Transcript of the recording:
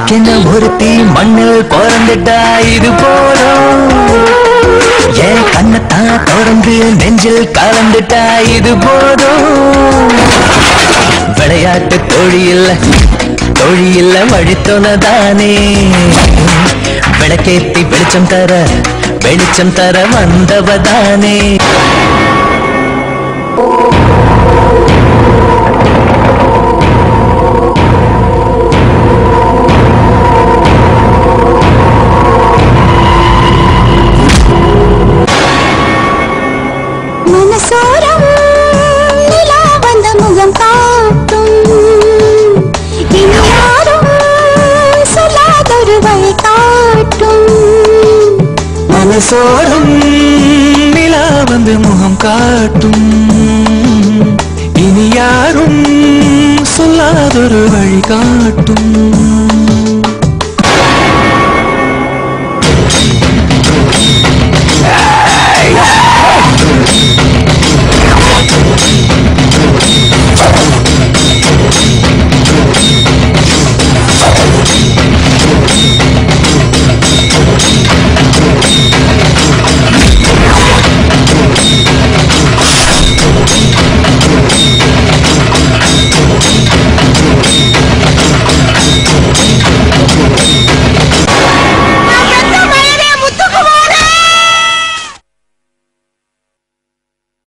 எனக்கென்ன ஒருத்தி மண்ணில் பிறந்துட்டா இது போதும் என் கண்ணத்தான் திறந்து நெஞ்சில் கலந்துட்டா இது போதும் விளையாட்டு தோழி இல்ல தோழி இல்ல வழித்தோனதானே விளக்கேத்தி வெளிச்சம் தர வெளிச்சம் தர வந்தவதானே மனசோரம் நிலா வந்த முகம் காட்டும் இனி யாரும் சொல்லாதொரு வழி காட்டும் மனசோரம் நிலா வந்து முகம் காட்டும் இனி யாரும் சொல்லாதொரு வழி காட்டும்